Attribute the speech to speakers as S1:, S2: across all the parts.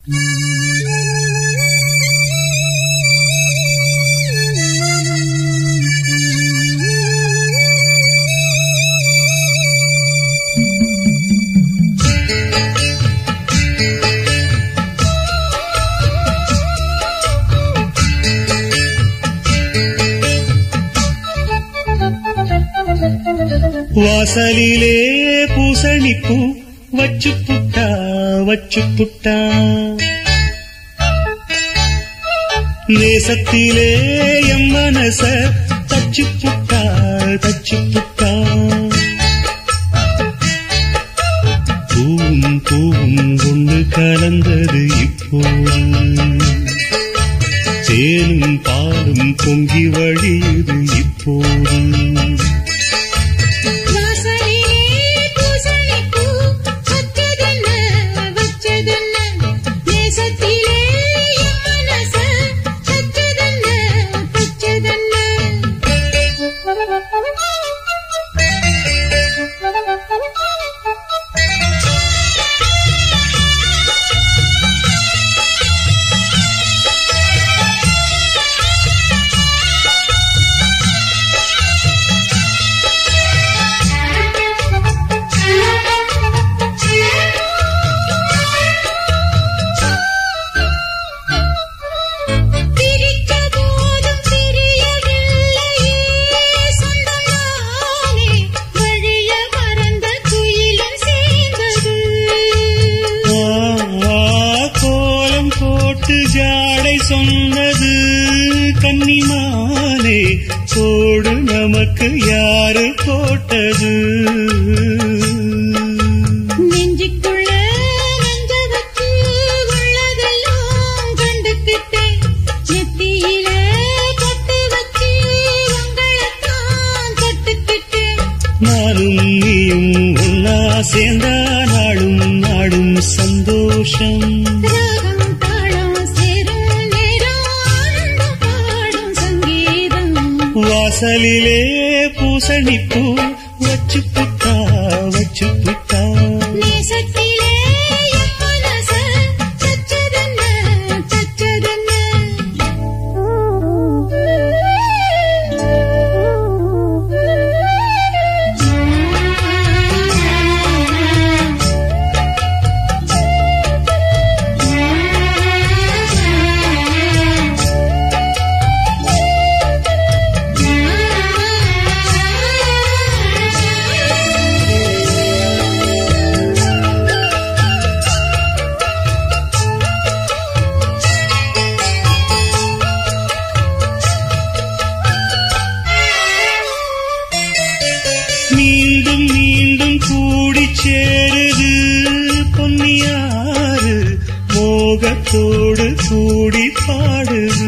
S1: வாசலிலே பூசணிப்பூ வச்சு புட்டா வச்சு புட்டா நேசத்திலே எம் மனச தச்சு புட்டா தச்சு புட்டா பூவும் பூவும் கொண்டு கலந்தது இப்போது தேனும் பாலும் பொங்கி வழியுது இப்போது
S2: வாசலிலே பூசணிப்பூ வச்சதென்ன வச்சதென்ன நேசத்திலே என் மனச தச்சதென்ன தச்சதென்ன பிரிக்க போதும் பிரியவில்லையே சொந்தமானே வழிய மறந்த குயிலும் சேர்ந்தது
S1: ஆ, கோலம் போட்டு ஜாடை சொன்னது கன்னிமானே கோடு நமக்கு யாரு போட்டது
S2: நெஞ்சுக்குள்ள நெஞ்ச வச்சு உள்ளதெல்லாம் கண்டுக்கிட்டேன் நெத்தியில பொட்டு வச்சு உங்களைத்தான் தொட்டுக்கிட்டேன்
S1: நானும் நீயும் ஒன்னா சேர்ந்தா நாடும் நாடும் சந்தோஷம்
S2: ராகம் தாளம் சேரும் நேரம் ஆனந்தம் பாடும் சங்கீதம்
S1: வாசலிலே பூசணிப்பூ வச்சு புட்டா வச்சு புட்டா
S2: நேசத்திலே என் மனச தச்சதென்ன தச்சதென்ன
S1: மீண்டும் மீண்டும் கூடி சேருது பொன்னியாறு மோகத்தோடு கூடி பாடுது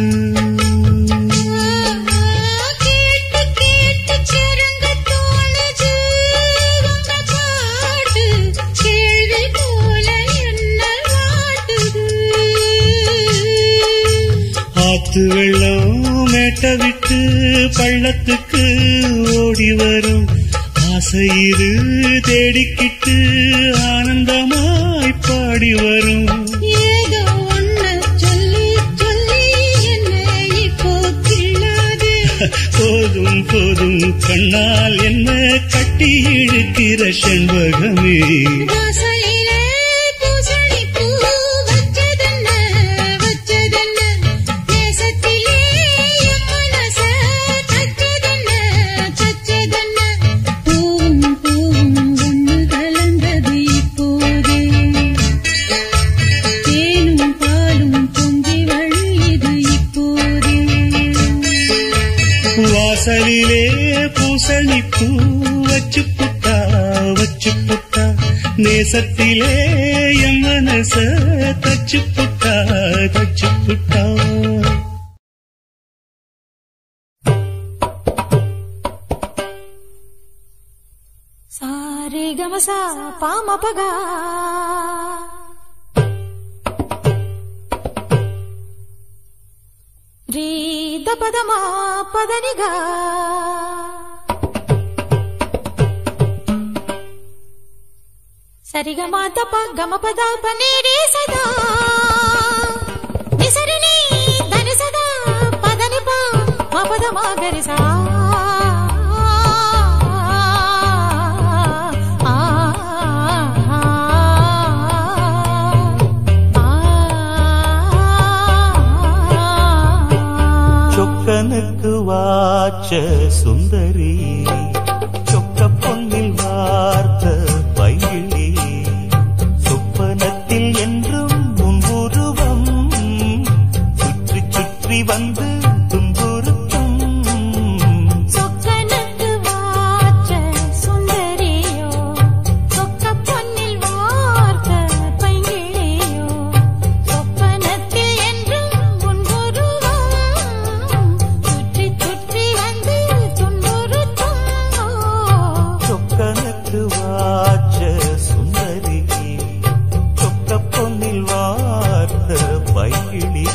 S2: கேட்டு கேட்டு கிறங்க தோணுது உங்க பாட்டு கேள்வி போல என்ன வாட்டுது
S1: ஆத்து வெள்ளம் மேட்ட விட்டு பள்ளத்துக்கு ஓடி வரும் ஆசையிரு தேடிக்கிட்டு ஆனந்தமாய் பாடி வரும்
S2: ஏதோ ஒண்ணு சொல்லி சொல்லி என்ன இப்போ கிள்ளாது
S1: போதும் போதும் கண்ணால் என்ன கட்டி இழுக்கிற செண்பகமே
S2: வாசலிலே பூசணிப்பூ வச்சதென்ன வச்சதென்ன நேசத்திலே என் மனச தச்சதென்ன தச்சதென்ன பூவும் பூவும் ஒன்று கலந்தது இப்போது தேனும் பாலும் பொங்கி வழியுது இப்போது
S1: வாசலிலே பூசணிப்பூ வச்சு புட்டா வச்சு புட்டா நேசத்திலே என் மனச தச்சு புட்டா தச்சு புட்டா
S2: சாரே கமசா பாமபகா ರೀ ದ ಪದಮ ಪದನಿಗ ಸರಿಗ ಮಾತ ಪ ಗಮ ಪದ ಪನೇರಿ ಸದಾ மகரிசா ஆ, ஆ, ஆ.
S1: சொக்கனுக்கு வாச்ச சுந்தரி சொக்க பொன்னில் வார்த்த பைகிழி சொப்பனத்தில் என்றும் உன் உருவம் சுற்றி சுற்றி வந்து துன்புறுத்தும்
S2: சொக்கனுக்கு வாச்ச சுந்தரியோ சொக்க பொன்னில் வார்த்த பைங்கிழியோ சொப்பனத்தில் என்றும் உன் உருவம் சுற்றி சுற்றி வந்து துன்புறுத்தும்
S1: சொக்கனுக்கு வாச்ச சுந்தரி சொக்க பொன்னில் வார்த்த பைகிழி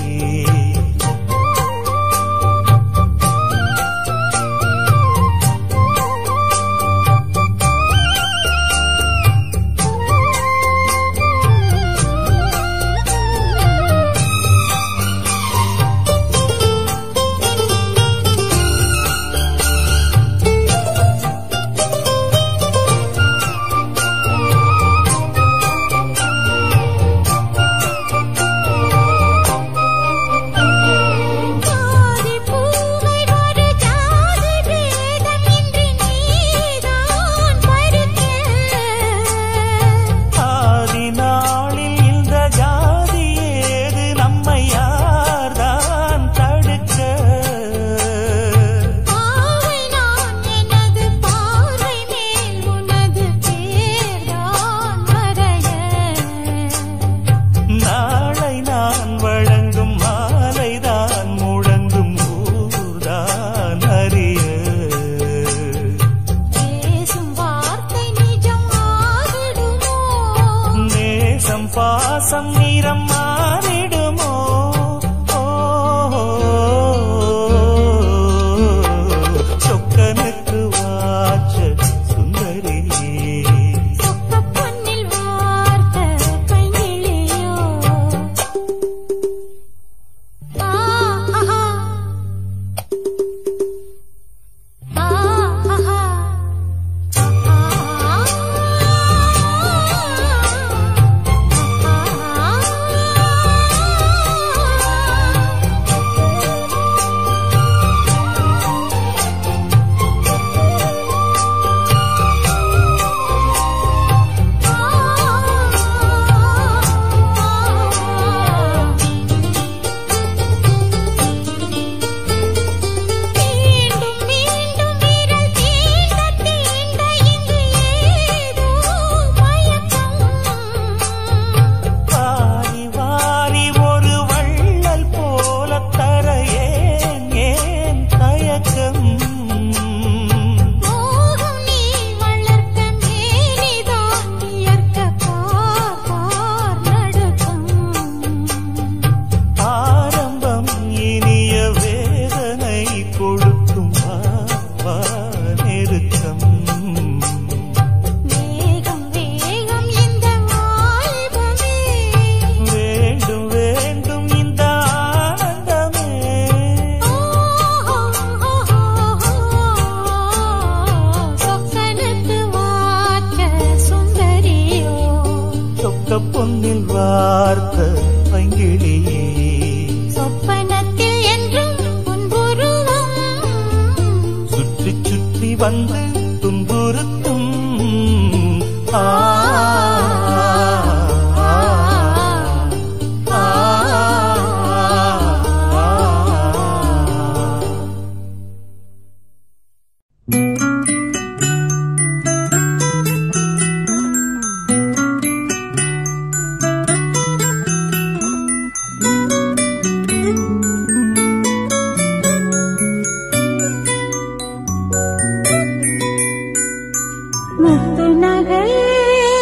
S2: ஜாதி பூவை ஒரு ஜாதி பேதமின்றி நீதான் பருக்க
S1: ஆதி நாளில் இந்த ஜாதி ஏது நம்மை யார்தான் தடுக்க
S2: பாவை நான் எனது பார்வை மேல் உனது பேர்தான் வரைய
S1: நாளை நான் வழங்கும் மாலைதான் முழங்கும் ஊர்தான் அறிய
S2: பேசும் வார்த்தை நிஜம் ஆகிடுமோ
S1: நேசம் பாசம் நிறம் மாறிடுமோ ஓ, சொக்கனுக்கு வாச்ச சுந்தரி
S2: சொக்க பொன்னில் வார்த்த பைங்கிழியோ ஆ ஆஹா ஆ ஆஹா மீண்டும் மீண்டும் விரல் தீண்ட தீண்ட இங்கு ஏதோ மயக்கம்
S1: வாரி வாரி ஒரு வள்ளல் போல தர ஏன் ஏன் தயக்கம்
S2: மோகம் நீ வளர்த்த மேனிதான் இயற்க பார் பார் நடுக்கம்
S1: ஆரம்பம் இனிய வேதனை கொடுக்கும் வா, வா, நெருக்கம்
S2: வேகம் வேகம் இந்த வாலிபமே
S1: வேண்டும் வேண்டும் இந்த ஆனந்தமே
S2: சொக்கனுக்கு வாச்ச சுந்தரியோ
S1: சொக்க பொன்னில் வார்த்த பங்கிழி
S2: சொப்பனத்தில் என்றும் புன்புருவம்
S1: சுற்றி சுற்றி வந்து துன்புறுத்தும் ஆ, ஆ, ஆ, ஆ, ஆ.
S2: முத்து நகை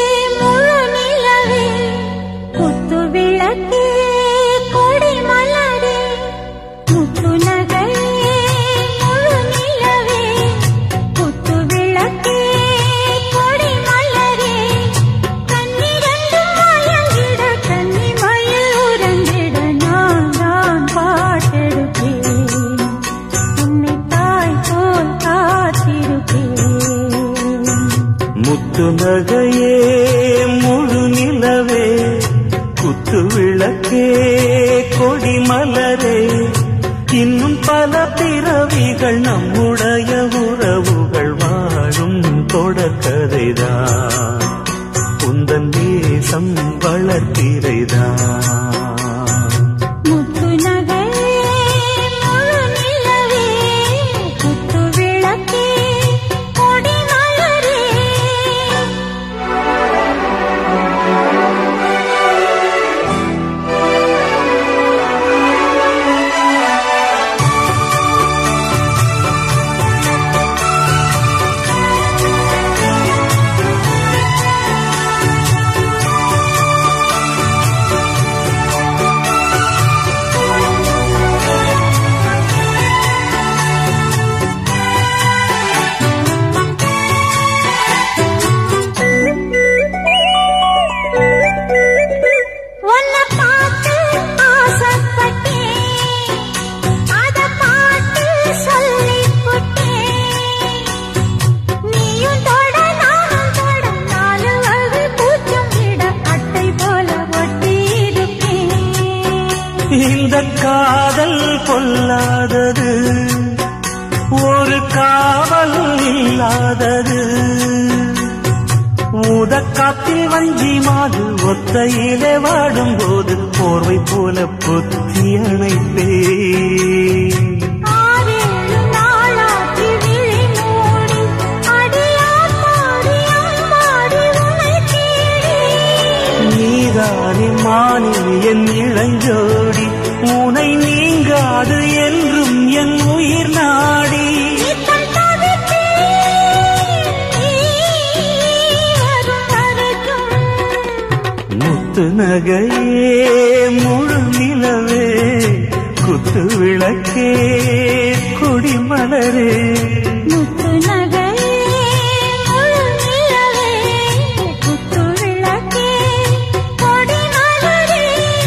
S1: விளக்கே கொடிமலரே இன்னும் பல பிறவிகள் நம்முடைய உறவுகள் வாழும் தொடர்கதைதான் உந்தன் தேசம் வளர்த்திரைதான்
S2: முத்து நகை முழு நிலவே குத்து விளக்கே கொடி மலரே உன்னை பார்த்து ஆசைப்பட்டேன் அத பாட்டு சொல்லிப் புட்டேன் நீயும் தொட நானும் தொட நாலு வகை பூச்சம் விட அட்டை போல ஒட்டியிருப்பேன்
S1: இந்த காதல் கொல்லாதது ஒரு காவல் இல்லாதது ஊதக்காத்தில் வஞ்சி மாது ஒத்தையிலே வாடும்போது போர்வை போல பொத்தி அணைப்பே
S2: ஆறேழு நாளாகி விழி மூடி அடியாத்தாடி அம்மாடி உன்னை தேடி
S1: நீதானே மானே என் இளஞ்சோடி உனை நீங்காது என்றும் என் உயிர் நாடி
S2: நித்தம் தவித்தேன் நீ வரும் வரைக்கும்
S1: முத்து நகையே முழு நிலவே குத்து விளக்கே கொடிமலரே
S2: முத்து நகையே முழு நிலவே குத்து விளக்கே கொடி மலரே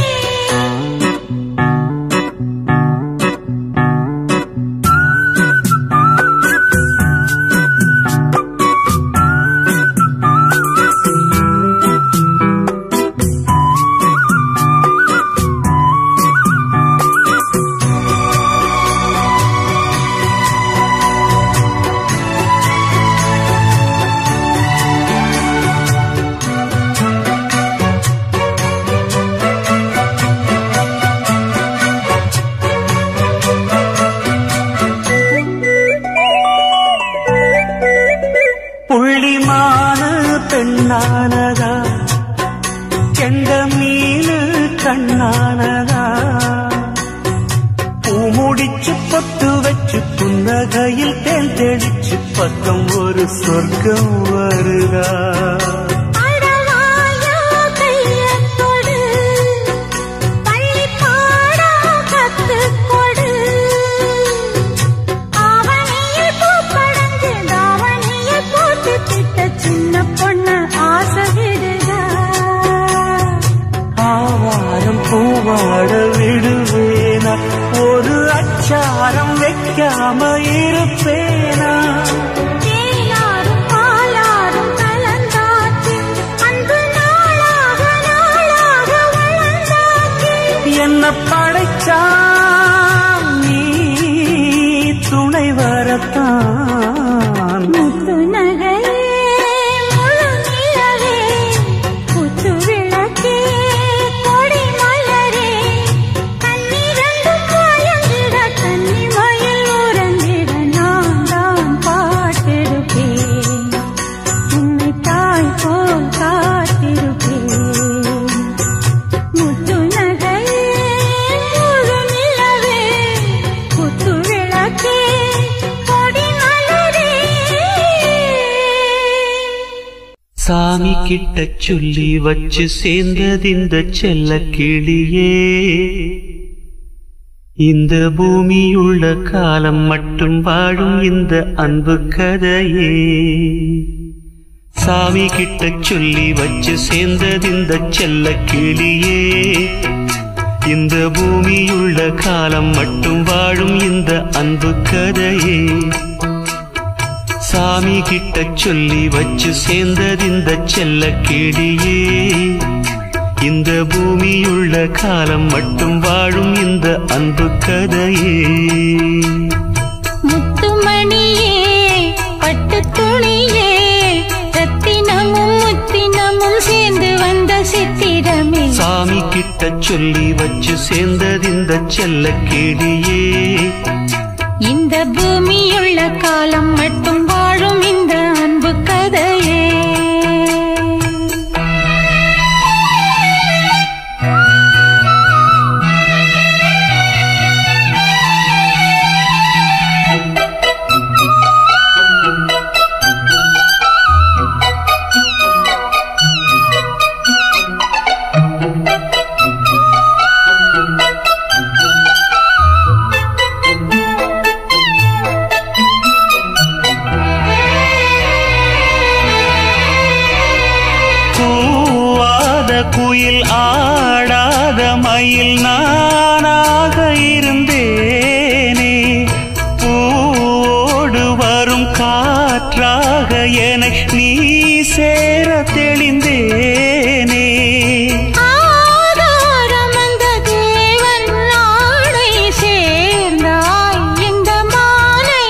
S1: புள்ளிமான பெண்ணானதா கெண்ட மீனு கண்ணானதா பூ முடிச்சு பொட்டு வச்சு புன்னகையில் தேன் தெளிச்சு பக்கம் ஒரு சொர்க்கம் வருதா
S2: அடவாயா கையத் தொடு பள்ளி பாடா கத்துக் கொடு ஆவணியில் பூ படந்து தாவணியில் போட்டு திட்ட சின்ன பொண்ணு ஆசை விடுதா
S1: ஆவாரம் பூவாட விடுவேனா ஒரு அச்சாரம் வைக்காம இருப்பேனா
S2: தேனாரும் பாலாரும் கலந்தாச்சு அன்பு நாளாக நாளாக வளர்ந்தாச்சு
S1: என்ன படைச்சா நீ துணை வரத்தான்
S2: முத்து நகையே முழு நிலவே குத்து விளக்கே கொடி மலரே கண்ணிரண்டும் மயங்கிட கன்னி மயில் உறங்கிட நான் தான் பாட்டெடுப்பேன் உன்னை தாய் போல் காத்திருப்பேன் முத்து நகையே முழு நிலவே குத்து விளக்கே கொடி மலரே
S1: சாமி கிட்ட சொல்லி வச்சு சேர்ந்தது இந்த செல்ல கிளியே இந்த பூமியுள்ள காலம் மட்டும் வாழும் இந்த அன்பு கதையே சாமி கிட்ட சொல்லி வச்சு சேர்ந்தது இந்த செல்ல கிளியே இந்த பூமியுள்ள காலம் மட்டும் வாழும் இந்த அன்பு கதையே சாமி கிட்ட சொல்லி வச்சு சேர்ந்தது இந்த செல்ல கிளியே இந்த பூமியுள்ள காலம் மட்டும் வாழும் இந்த அன்பு கதையே
S2: முத்துமணியே பட்டுத் துணியே ரத்தினமும் முத்தினமும் சேர்ந்து வந்த சித்திரமே
S1: சாமி கிட்ட சொல்லி வச்சு சேர்ந்தது இந்த செல்ல கிளியே
S2: இந்த பூமியுள்ள காலம் மட்டும் வாழும் இந்த அன்பு கதையே
S1: கூவாத குயில் ஆடாத மயில் நானாக இருந்தேனே பூவோடு வரும் காற்றாக என நீ சேர தெளிந்தேனே
S2: ஆதாரம் அந்த தேவன் நாடை சேர்ந்தாய் இந்த மாலை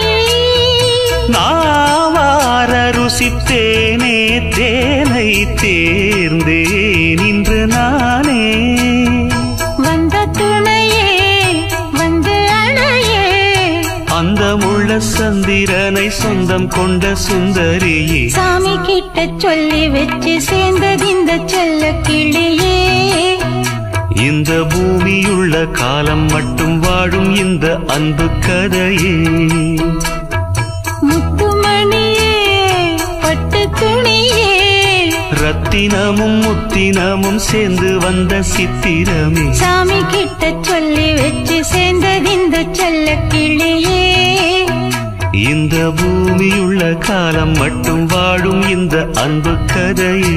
S1: நாவார ருசித்தேனே தேனை தேர்ந்தேன் இன்று நானே
S2: வந்த துணையே வந்து அணையே
S1: அந்த முள்ள சந்திரனை சொந்தம் கொண்ட சுந்தரியே
S2: சாமி கிட்ட சொல்லி வச்சு சேர்ந்தது இந்த செல்ல கிளியே
S1: இந்த பூமியுள்ள காலம் மட்டும் வாழும் இந்த அன்பு கதையே
S2: முத்துமணியே பட்டு துணியே
S1: ரத்தினமும் முத்தினமும் சேர்ந்து வந்த சித்திரமே
S2: சாமி கிட்ட சொல்லி வச்சு சேர்ந்தது இந்த செல்ல கிளியே
S1: இந்த பூமியுள்ள காலம் மட்டும் வாழும் இந்த அன்பு கதையே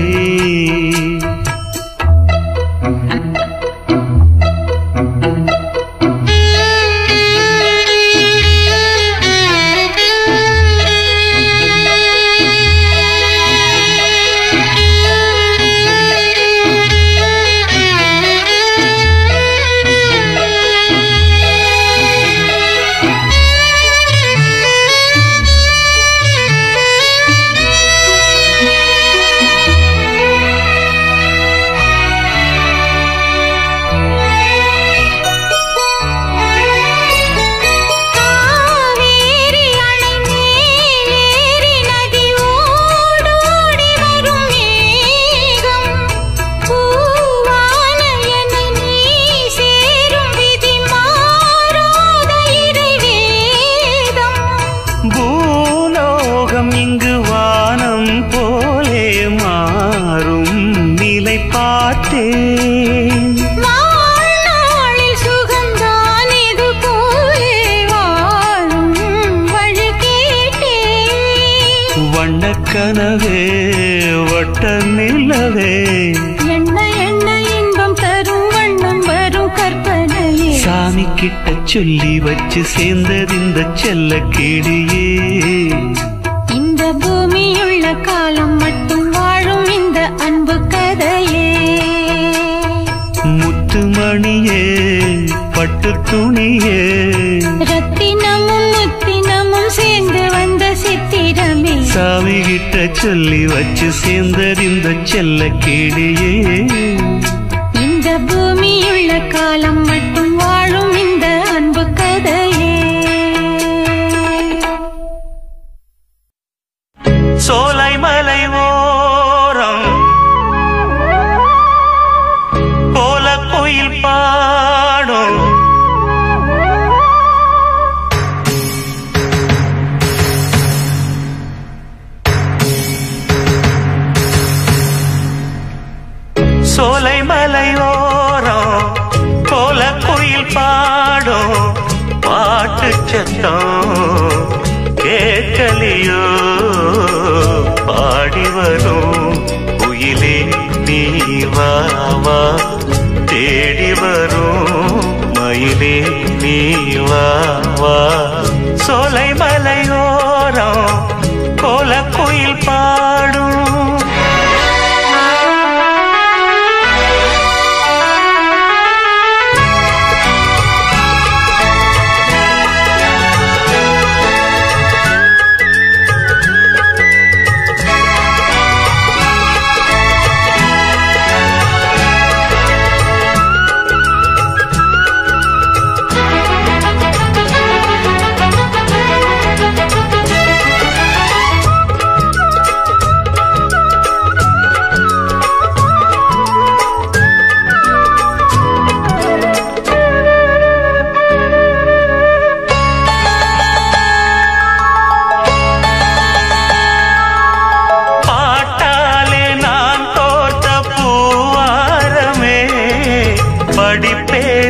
S2: காவேரி அணை மேலேறி நதி ஓடோடி வரும் மேகம் பூவான என்னை நீ சேரும் விதி மாறாத இறைவேதம்
S1: பூலோகம் இங்கு வானம் போலே மாறும் நிலை பார்த்தேன்
S2: வாழ்நாளில் சுகந்தான் இது போலே வாழும் வழி கேட்டேன்
S1: வண்ணக்கனவே வட்ட நிலவே
S2: என்ன என்ன இன்பம் தரும் வண்ணம் வரும் கற்பனையே
S1: சாமி கிட்ட சொல்லி வச்சு சேர்ந்தது இந்த செல்ல கிளியே
S2: இந்த பூமியுள்ள காலம் மட்டும் வாழும் இந்த அன்பு கதையே
S1: முத்துமணியே பட்டு துணியே
S2: ரத்தினமும் முத்தினமும் சேர்ந்து வந்த சித்திரமே
S1: சாமி கிட்ட சொல்லி வச்சு சேர்ந்தது இந்த செல்ல கிளியே
S2: இந்த பூமியுள்ள காலம் மட்டும் வாழும் இந்த அன்பு கதையே
S1: சோலை மலை ஓரம் கோல கோயில் பாடும் சோலை மலை ஓரம் கோல கோயில் பாடும் பாட்டு சத்தம் கேட்கலையோ பாடி வரும் குயிலே நீ வா வா தேடி வரும் மயிலே நீ வா வா சோலை மலையோரம் கோல குயில் பாடும்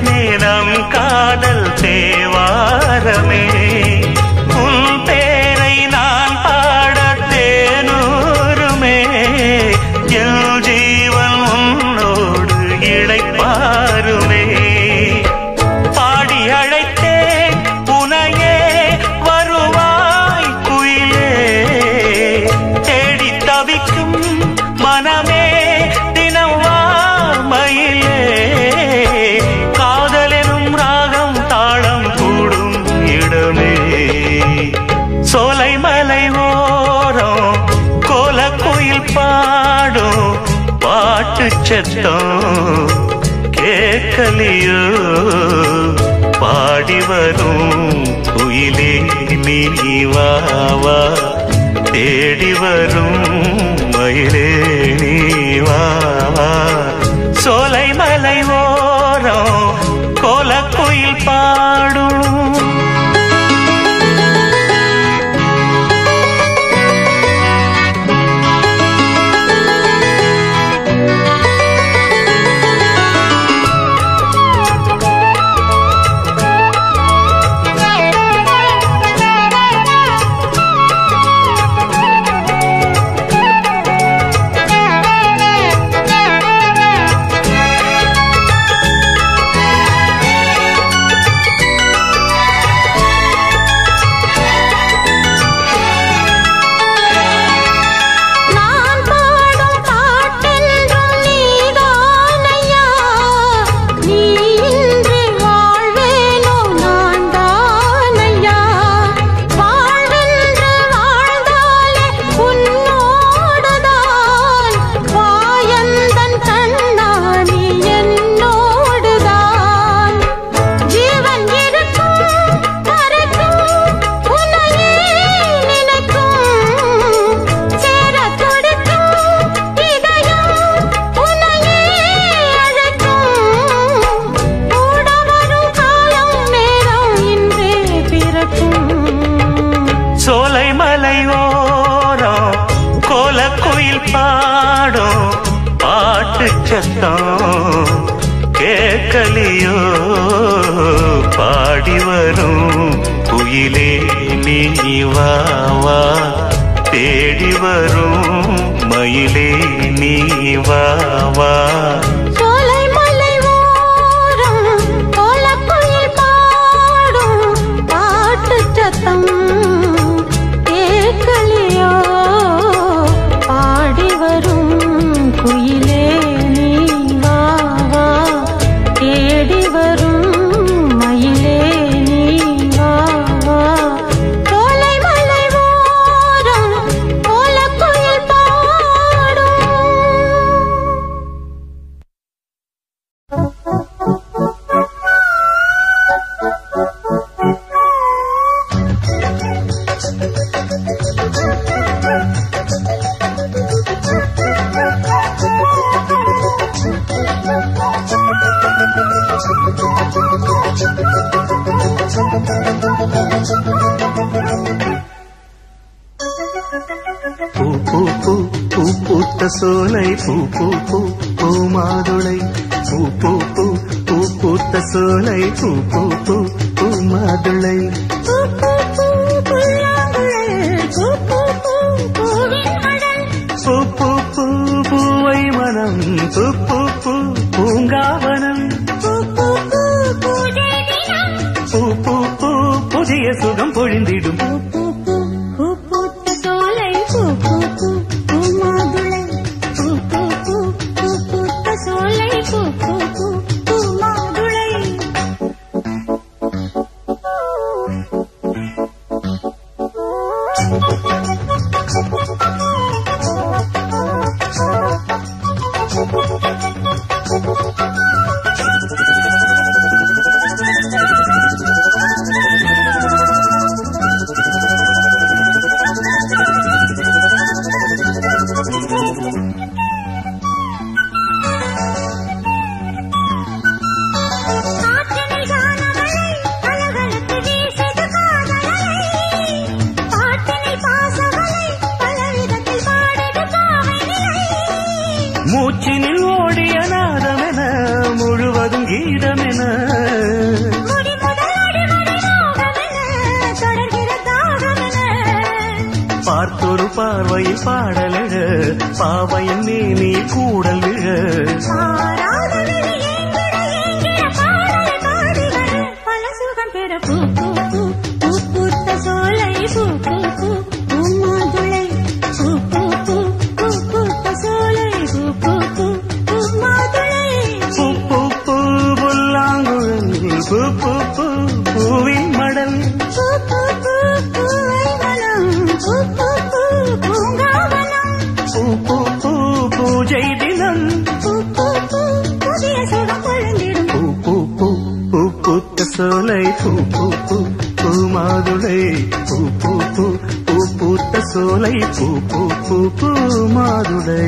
S1: தேனே நம் காதல் தேவாரமே உன் பேரை நான் பாட தேனூருமே என் ஜீவன் உன்னோடு இழைப்பாருமே பாடி அழைத்தேன் உனையே வருவாய் குயிலே தேடி தவிக்கும் மனமே தினம் வா மயிலே காதலெனும் ராகம் தாளம் கூடும் இடமே சோலை மலை ஓரம் கோல குயில் பாடும் பாட்டு சத்தம் கேட்கலையோ பாடி வரும் குயிலே நீ வா வா தேடி வரும் மயிலே நீ வா வா சோலை மலை ஓரம் கோல குயில் பாடும்
S2: நான் பாடும் பாட்டென்றும் நீதானையா நீ இன்றி வாழ்வேனோ நான் தானையா வாழ்வென்று வாழ்ந்தாலே உன்னோடுதான் வாயந்தன் கண்ணானி என்னோடுதான் ஜீவன் இருக்கும் வரைக்கும் உன்னையே நினைக்கும் சேர துடிக்கும் இதயம் உன்னையே அழைக்கும் கூட வரும் காலம் நேரம் இன்றே பிறக்கும்
S1: சோலை மலை ஓரம் கோல குயில் பாடும் பாட்டு சத்தம் கேட்கலையோ பாடி வரும் குயிலே நீ வா வா தேடி வரும் மயிலே நீ வா வா
S2: சோலை மலை ஓரம் கோலக்குயில் பாடும் பாட்டு சத்தம் கேட்கலையோ பாடி வரும் குயிலே நீ வா வா தேடி வரும் மயிலே நீ வா வா சோலை மலை ஓரம் கோலக்குயில் பாடும்
S1: பூ பூ பூ பூ பூத்த சோலை பூ பூ பூ பூ மாதுளை பூ பூ பூ பூ பூத்த சோலை பூ பூ பூ பூ மாதுளை பூ பூ பூ பூவை மனம் பூ பூ பூ பூங்காவனம் பூ பூ பூ புதிய சுகம் பொழிந்திடும்
S2: Thank you.
S1: பார்வையில் பாடலழ பாவையின் மேனி கூடல் விழ
S2: பாராத விழி ஏங்கிட ஏங்கிட பாடலை பாடி வர பல சுகம் பெற பூ பூ பூ பூ பூத்த சோலை பூ பூ பூ பூமாதுளை பூ பூ பூ பூ பூத்த சோலை பூ பூ பூ பூமாதுளை
S1: பூ பூ பூ புல்லாங்குழல் பூ பூ பூ பூவின் மடல்
S2: பூ பூ பூ பூவை மனம் பூ பூ பூ பூங்காவனம்
S1: பூ பூ பூ பூஜை தினம்
S2: பூ பூ பூ புதிய சுகம் பொழுந்திடும்
S1: பூ பூ பூ பூ பூத்த சோலை பூ பூ பூ பூ மாதுளை பூ பூ பூ பூ பூத்த சோலை பூ பூ பூ பூ மாதுளை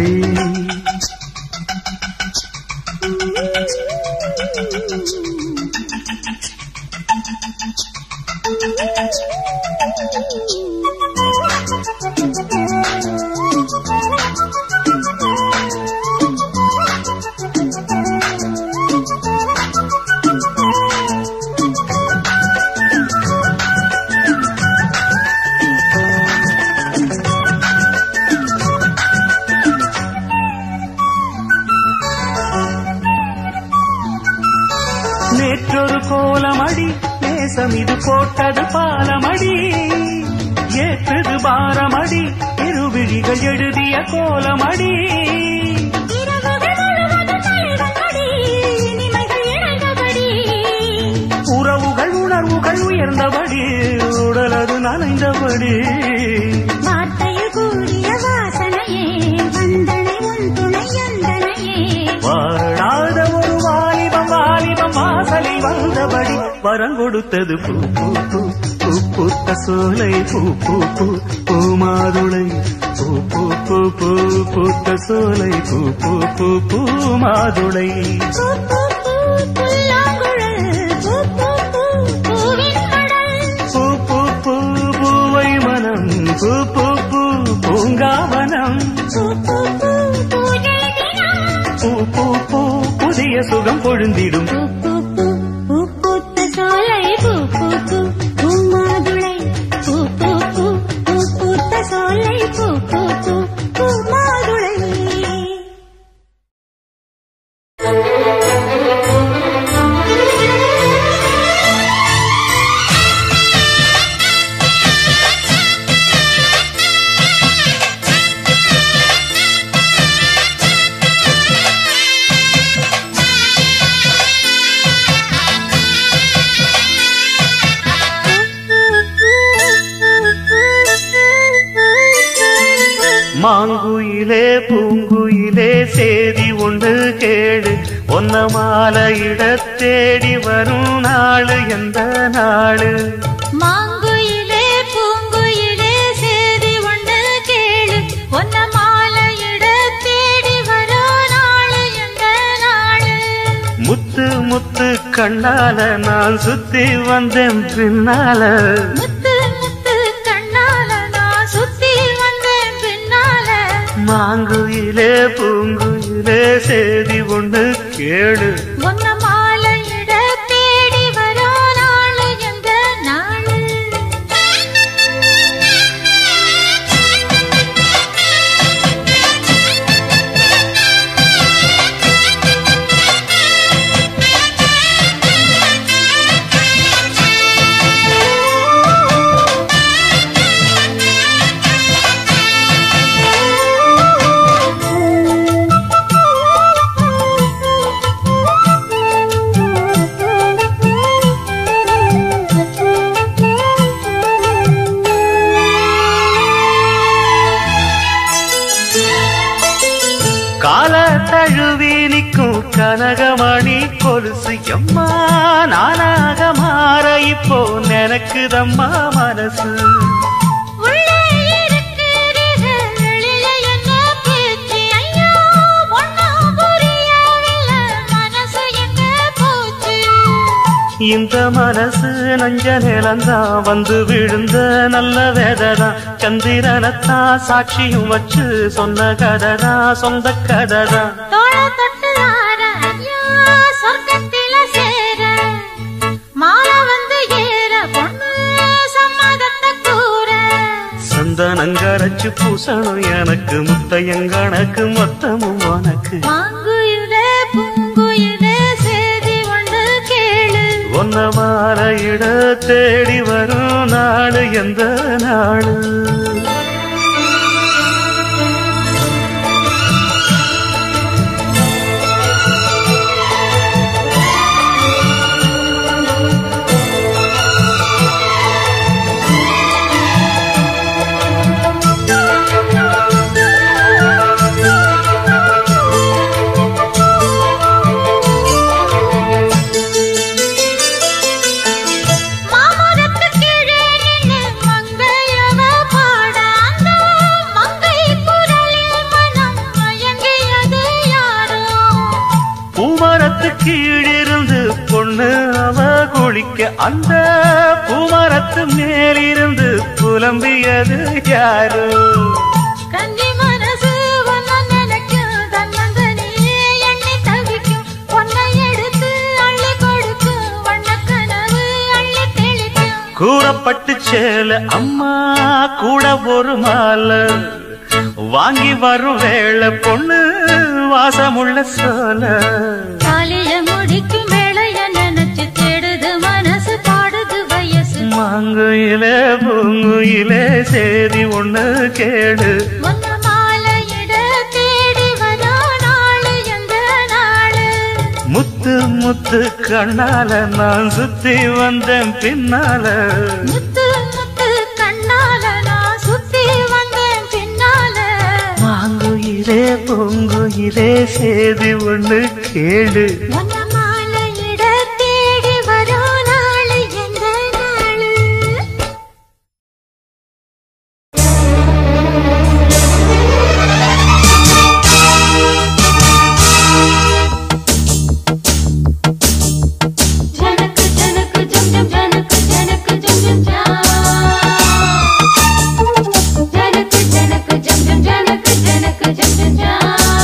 S1: நேற்றொரு கோலமடி நேசம் இது போட்டது பாலமடி ஏற்றது பாரமடி இருவிழிகள் எழுதிய கோலமடி
S2: இரவுகள் முழுவதும் தலைவன்படி இனிமைகள் இணைந்தபடி
S1: உறவுகள் உணர்வுகள் உயர்ந்தபடி உடலது நனைந்தபடி
S2: வார்த்தையில் கூடிய வாசனையே வந்தனை உன் துணை எந்தனையே
S1: வாழாத ஒரு வாலிபம் வாலிபம் வாசலில் வந்தபடி வரம் கொடுத்தது பூ பூ பூ பூ பூத்த சோலை பூ பூ பூ பூ மாதுளை பூ பூ பூ பூ பூத்த சோலை பூ பூ பூ பூ மாதுளை
S2: பூ பூ பூ புல்லாங்குழல் பூ பூ பூ பூவின் மடல்
S1: பூ பூ பூ பூவை மனம் பூ பூ பூ பூங்காவனம்
S2: பூ பூ பூ பூஜை தினம்
S1: பூ பூ பூ புதிய சுகம் பொழுந்திடும்
S2: பூ பூ பூ பூ பூத்த சோலை பூ பூ பூ பூமாதுளை பூ பூ பூ பூ பூத்த சோலை பூ பூ பூ பூமாதுளை
S1: மாங்குயிலே பூங்குயிலே சேதி ஒன்று கேடு ஒன்ன மாலையிட தேடி வரும் நாளு எந்த நாளு
S2: மாங்குயிலே பூங்குயிலே சேதி ஒன்று கேளு ஒன்ன மாலையிட தேடி வரோ நாளு எந்த நாளு
S1: முத்து முத்து கண்ணால நான் சுத்தி வந்தேன் பின்னால
S2: முத்து முத்து கண்ணால நான் சுத்தி வந்தேன் பின்னால
S1: மாங்குயிலே பூங்குயிலே சேதி ஒன்று கேடு
S2: ஒன்ன மாலையிட தேடி வரோ நாளு எந்த நாளு
S1: கால தழுவி நிற்கும் கனகமணி கொலுசு எம்மா நானாக மாற இப்போ நினைக்குதம்மா மனசு
S2: உள்ளே இருக்கிறது வெளியே என்ன பேச்சு ஐயோ ஒண்ணும் புரியவில்லை மனசு எங்க போச்சு
S1: இந்த மனசு நஞ்ச நிலந்தான் வந்து விழுந்த நல்ல வேததான் சந்திரனத்தான் சாட்சியும் வச்சு சொன்ன கதைதான் சொந்த கதைதான்
S2: தோள தொட்டு ஆற ஐயா சொர்க்கத்தில சேர மாலை வந்து ஏற பொண்ணு சம்மதத்தை கூற
S1: சந்தனங்கரைச்சு வச்சு பூசணும் எனக்கு முத்தையங்கணக்கு மொத்தமும் உனக்கு
S2: மாங்குயிலே பூங்குயிலே சேதி ஒன்று கேளு
S1: ஒன்ன மாலையிட தேடி வரும் நாடு எந்த நாடு
S2: மாமரத்து கீழே நின்னு மங்கையவ பாடாங்க மங்கை குரலில் மனம் மயங்கியது யாரோ
S1: பூமரத்து கீழிருந்து பொண்ணு அவ குளிக்க அந்த பூமரத்து மேலிருந்து புலம்பியது யாரு
S2: கன்னி மனசு ஒன்ன நினைக்கும் தன்னந்தனியே எண்ணி தவிக்கும் பொன்னை எடுத்து அள்ளி கொடுக்கும் வண்ணக்கனவு அள்ளி தெளிக்கும்
S1: கூறப்பட்டு சேல அம்மா கூட ஒரு மாலை வாங்கி வரும் வேளை பொண்ணு வாசமுள்ள சோல
S2: தாலிய முடிக்கும் வேளைய நினைச்சு தேடுது மனசு பாடுது வயசு
S1: மாங்குயிலே பூங்குயிலே சேதி ஒண்ணு கேடு
S2: முன்ன மாலையிட தேடி வரா நாளு எந்த நாளு
S1: முத்து முத்து கண்ணால நான் சுத்தி வந்தேன் பின்னால
S2: முத்து முத்து கண்ணால நான் சுத்தி வந்தேன் பின்னால
S1: மாங்குயிலே பூங்குயிலே சேதி ஒண்ணு கேடு
S2: முன்ன மாலையிட தேடி வரா நாளு எந்த நாளு ஜனக்கு ஜனக்கு ஜம் ஜம் ஜனக்கு ஜனக்கு ஜம் ஜம் ஜா ஜனக்கு ஜனக்கு ஜம் ஜம் ஜனக்கு ஜனக்கு ஜம் ஜம் ஜா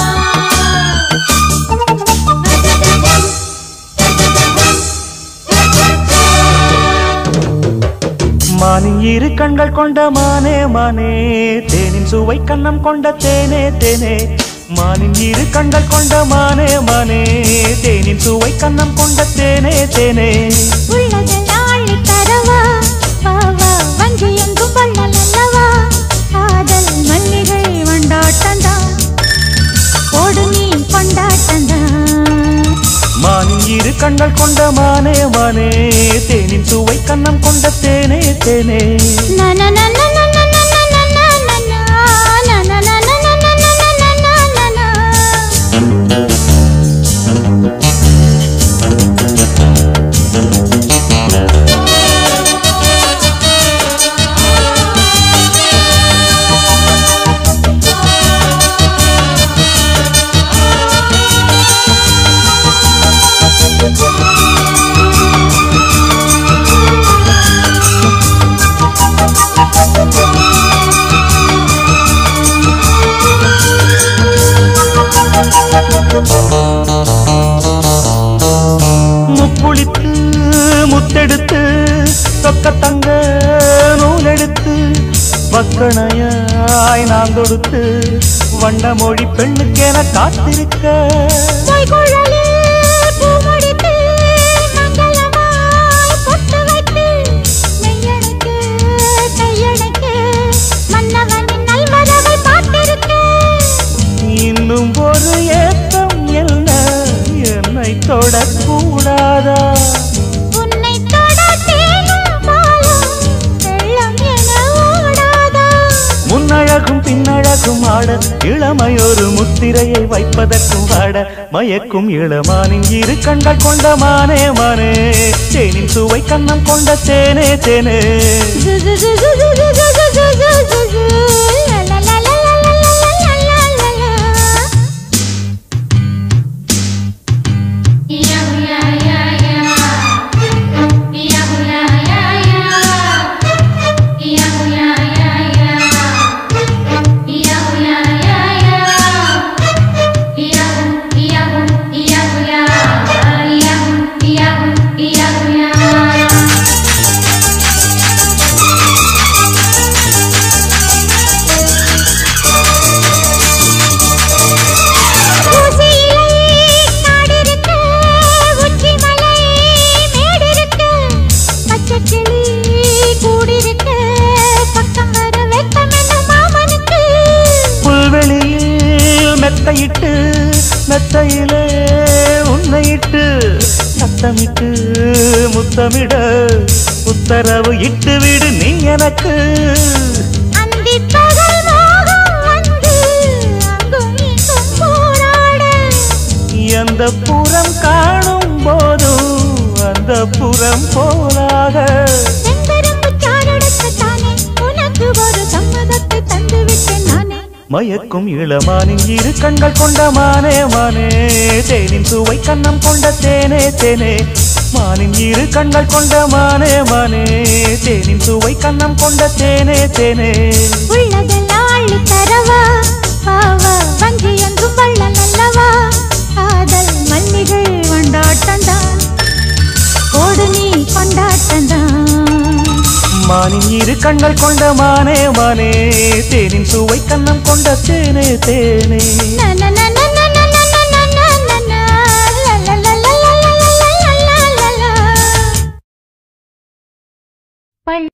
S1: மானின் இரு கண்கள் கொண்ட மானே மானே தேனின் சுவை கண்ணம் கொண்ட தேனே தேனே மானின் இரு கண்கள் கொண்ட மானே மானே தேனின் சுவை கண்ணம் கொண்ட தேனே தேனே
S2: உள்ளதெல்லாம் அள்ளித் தரவா வா வா வஞ்சி எங்கும் வள்ளல் அல்லவா காதல் மல்லிகை வண்டாட்டந்தான் ஓடு நீ கொண்டாட்டந்தான்
S1: மானின் இரு கண்கள் கொண்ட மானே மானே தேனின் சுவை கண்ணம் கொண்ட தேனே தேனே முப்புளித்து முத்தெடுத்து தொக்க தங்க நூலெடுத்து மக்கணையாய் நான் தொடுத்து வண்ண மொழி பெண்ணுக்கென காத்திருக்க இன்னும் ஒரு ஏக்கம் என்ன என்னை தொடக்கூடாதா முன்னழகும் பின்னழகும் ஆட இளமையொரு முத்திரையை வைப்பதற்கும் ஆட மயக்கும் இளமானின் இரு கண்கள் கொண்ட மானே மானே தேனின் சுவை கண்ணம் கொண்ட தேனே தேனே
S2: Yeah.
S1: மெத்தையிட்டு மெத்தையிலே உன்னையிட்டு சத்தமிட்டு முத்தமிட உத்தரவு இட்டு விடு நீ எனக்கு
S2: அந்திப் பகல் மோகம் வந்து அங்கும் இங்கும் போராட
S1: எந்த புறம் காணும் போதும் அந்த புறம் போலாக
S2: செந்தரும்பு சாரெடுக்கத்தானே உனக்கு ஒரு சம்மதத்தை தந்து விட்டேன் நானே
S1: மயக்கும் இளமானின் இரு கண்கள் கொண்ட மானே மானே தேனின் சுவை கண்ணம் கொண்ட தேனே தேனே மானின் இரு கண்கள் கொண்ட மானே மானே தேனின் சுவை கண்ணம் கொண்ட தேனே தேனே
S2: உள்ளதெல்லாம் அள்ளி தரவா ஆவா வஞ்சி என்றும் வள்ளல் அல்லவா காதல் மல்லிகை கொண்டாட்டந்தான் கோடு நீ கொண்டாட்டந்தான்
S1: மானின் இரு கண்கள் கொண்ட மானே மானே தேனின் சுவை கண்ணம் கொண்ட தேனே தேனே
S2: பள்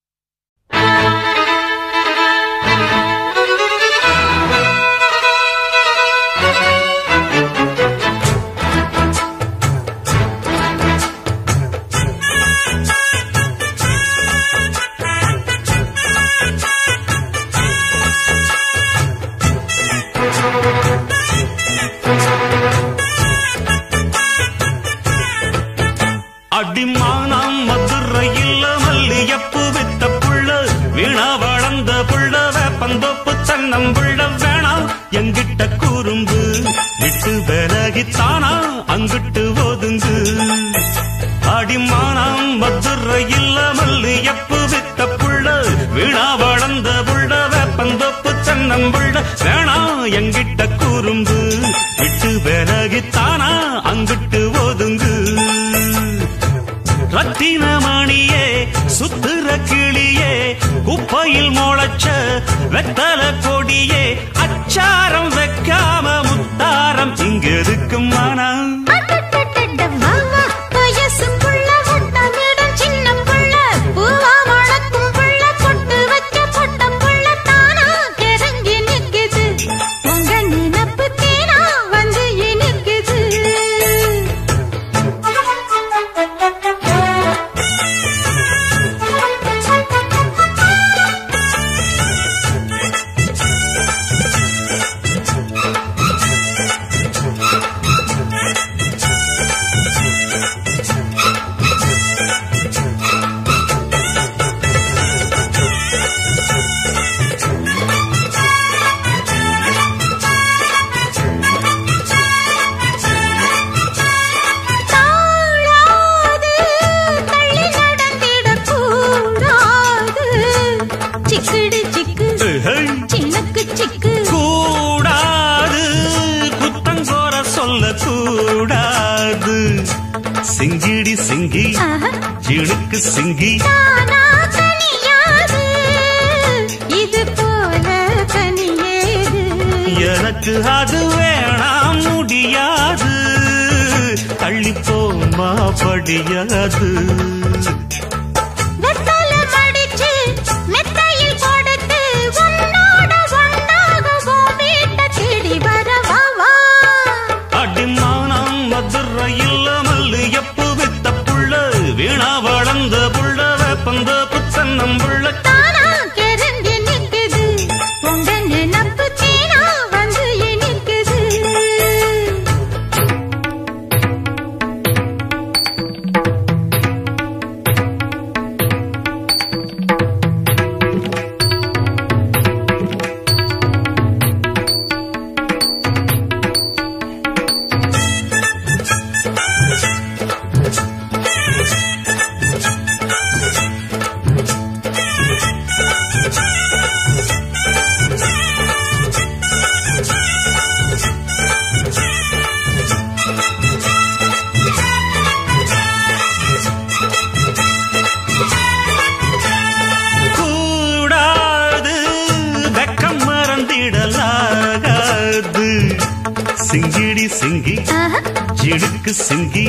S1: அடிமானம் மதுரையில் மல்லியப்பு வித்த புள்ள வீணா வளர்ந்த புள்ள வேப்பந்தோப்பு தன்னம் புள்ள வேணாம் எங்கிட்ட கூறும்பு விட்டு விலகித்தானா அங்கிட்டு ஒதுங்கு அடிமானம் மதுரையில் மல்லியப்பு வித்த புள்ள வீணா வளர்ந்த புள்ள வேப்பந்தோப்பு தன்னம் புள்ள வேணாம் எங்கிட்ட கூறும்பு விட்டு விலகித்தானா அங்கிட்டு ஒதுங்கு ரத்தினமணியே சுத்துற கிளியே குப்பையில் முளைச்ச வெத்தல கொடியே அச்சாரம் வைக்காம முத்தாரம் இங்க இருக்கும் மனம்
S2: சிக்குடு சிக்கு சின்னக்கு சிக்கு
S1: கூடாது குத்தங்கோர சொல்ல கூடாது சிங்கிடி சிங்கி
S2: ஆஹா
S1: இழுக்கு சிங்கி
S2: தானா தனியாது இது போல தனியேது
S1: எனக்கு அது வேணாம் முடியாது தள்ளிப்போமா படியாது
S2: வெத்தல மடிச்சு மெத்தையில் கொடுத்து உன்னோட ஒன்னாக வீட்ட தேடி வரவா வா
S1: அடிமானம் மதுரையில் மல்லு எப்பு வித்த புள்ள வீணா வளர்ந்த புள்ள வேப்பந்த புத்தன்னம் புள்ள
S2: தானா கெரங்கி நிக்குது உங்க நினப்பு தீனா வந்து இனிக்குது
S1: கூடாது வெக்கம் மறந்திடலாகாது சிங்கிடி சிங்கி
S2: ஆஹா
S1: இடுக்கு சிங்கி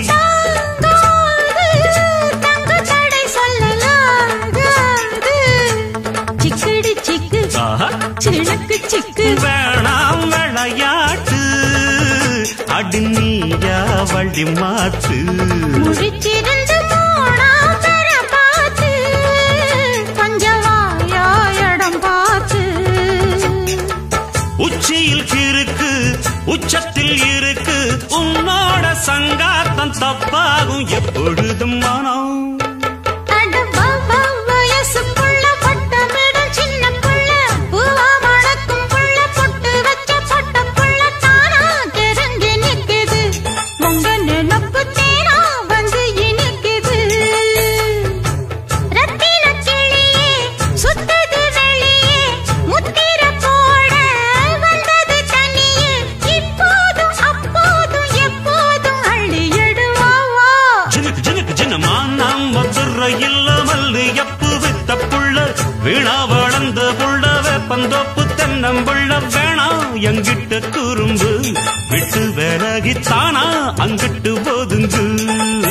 S2: தங்க தடை சொல்லலாகாது சிக்குடு சிக்கு
S1: ஆஹா
S2: சிலுக்கு சிக்கு
S1: வேணாம் விளையாட்டு கட்டி மாத்து
S2: முடிச்சிருந்து மூணாம் பெற பார்த்து பஞ்சவாயா இடம் பார்த்து
S1: உச்சியில் இருக்கு உச்சத்தில் இருக்கு உன்னோட சங்காத்தம் தப்பாகும் எப்பொழுதும் மனம்
S2: அட பாபா வயசுக்குள்ள பட்டமிடும் சின்ன புள்ள பூவா மணக்கும் புள்ள பொட்டு வச்ச பொட்ட புள்ள தானா தெரிஞ்சு நிக்குது உங்க நினப்பு தேனா வந்து இனிக்குது ரத்தின கிளியே சுத்தது வெளியே முத்திர போட வந்தது தனியே இப்போதும் அப்போதும் எப்போதும் அள்ளி எடுவாவா
S1: ஜினுக்கு ஜினுக்கு ஜினமா நம்ம துறை இல்லாமல் எப்பு வித்த புள்ள வீணா வளர்ந்த புள்ள வேப்பந்தோப்பு தென்னம்புள்ள வேணாம் எங்கிட்ட குறும்பு விட்டு விலகித்தானா அங்கிட்டு போதுங்கு